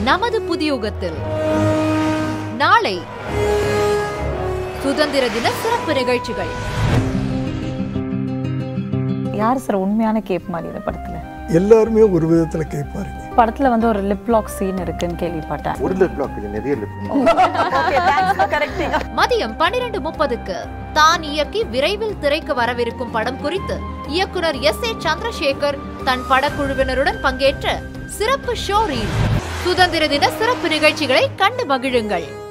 நமது புதியுகத்தில் நாளை சுதந்திர தின சிறப்பு நிகழ்ச்சிகள் யார் சார் உண்மையான கேப் மாதிரி இந்த படத்துல எல்லாருமே ஒரு விதத்துல கேட்பாருங்க படத்துல வந்து ஒரு லிப் லாக் சீன் இருக்குன்னு கேள்விப்பட்டேன் ஒரு லிப் லாக் இது நிறைய லிப் மதியம் பன்னிரண்டு முப்பதுக்கு தான் இயக்கி விரைவில் திரைக்கு வரவிருக்கும் படம் குறித்து இயக்குனர் எஸ் ஏ சந்திரசேகர் தன் படக்குழுவினருடன் பங்கேற்ற சிறப்பு ஷோ ரீல் சுதந்திர தின சிறப்பு நிகழ்ச்சிகளை கண்டு மகிழுங்கள்